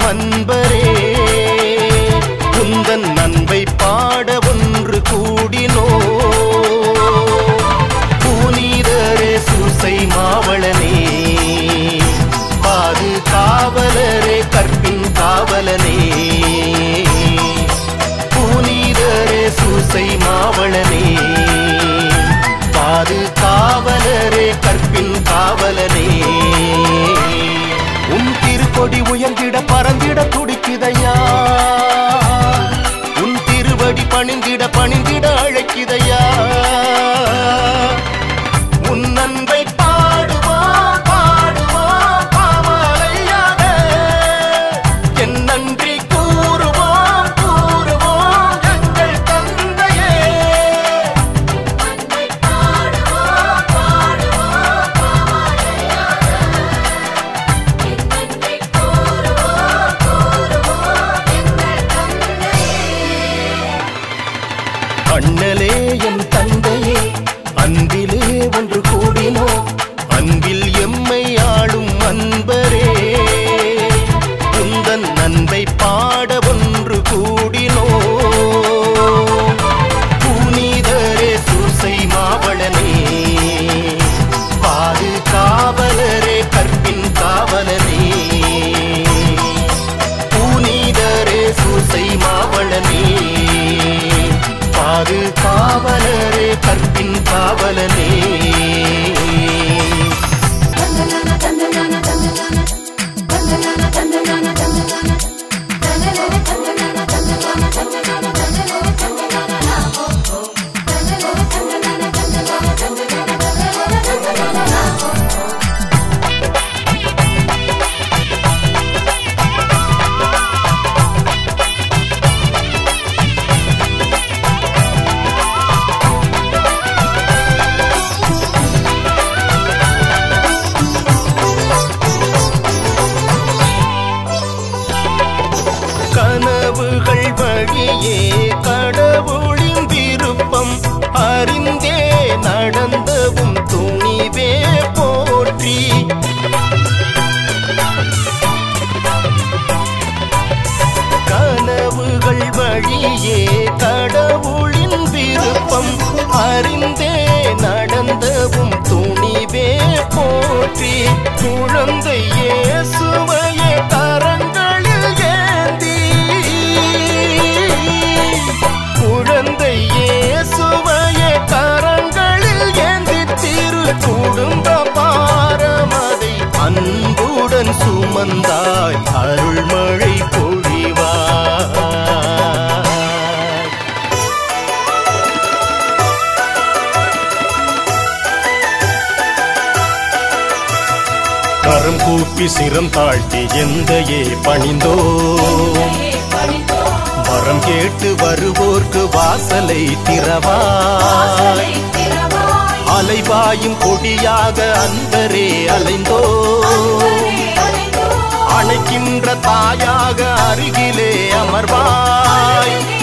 அன்பரே உந்தன் அன்பை பாட ஒன்று கூடினோ புனிதரே சூசை மாவளனே பாது காவலரே கற்பின் காவலனே புனிதரே சூசை மாவளனே பாது காவலரே கற்பின் காவலனே உன் திருக்கொடி உயர்ந்திட பறந்திட துடிக்குதையா உன் திருவடி பணிந்திட பணிந்திட அழைக்குதையா உன் அன்பை பாடுவோம் பாடுவோம் பாமாலையாக என் நன்றி கூறுவோம் கூறுவோம் எங்கள் தந்தையே அன்பை பாடுவோம் பாடுவோம் பாமாலையாக என் நன்றி கூறுவோம் கூறுவோம் எங்கள் தந்தையே அண்ணலே என் தந்தையே அன்பிலே ஒன்று கூடினோ அன்பில் எம்மை ஆளும் அன்பரே உந்தன் அன்பை பாட ஒன்று கூடினோ புனிதரே சூசை மாவளனே பாது காவலரே கற்பின் காவலனே புனிதரே சூசை மாவளனே பாது காவலரே கற்பின் காவலனே தந்தனான தந்தனான தந்தனான தந்தனான தந்தனான தந்தனான தந்தனான தந்தனான தந்தனான தந்தனான தந்தனான தந்தனான நாமோ தந்தனான தந்தனான தந்தனான தந்தனான தந்தனான தந்தனான நாமோ கனவுகள் வழியே கடவுளின் விருப்பம் அறிந்தே நடந்தவும் துணிவே போற்றி கனவுகள் வழியே கடவுளின் விருப்பம் அறிந்தே நடந்தவும் துணிவே போற்றி குழந்தை இயேசுவையே கரங்களில் ஏந்தி குழந்தை இயேசுவையே கரங்களில் ஏந்தி திரு குடும்ப பாரமதை அன்புடன் சுமந்தாய் அருள்மழை பொழிவாய் கரம் கூப்பி சிரம் தாழ்த்தி எந்தையே பணிந்தோம் வரம் கேட்டு வருவோர்க்கு வாசலை திறவாய் அலைபாயும் கொடியாக அன்பரே அலைந்தோ அணைக்கின்ற தாயாக அருகிலே அமர்வாய்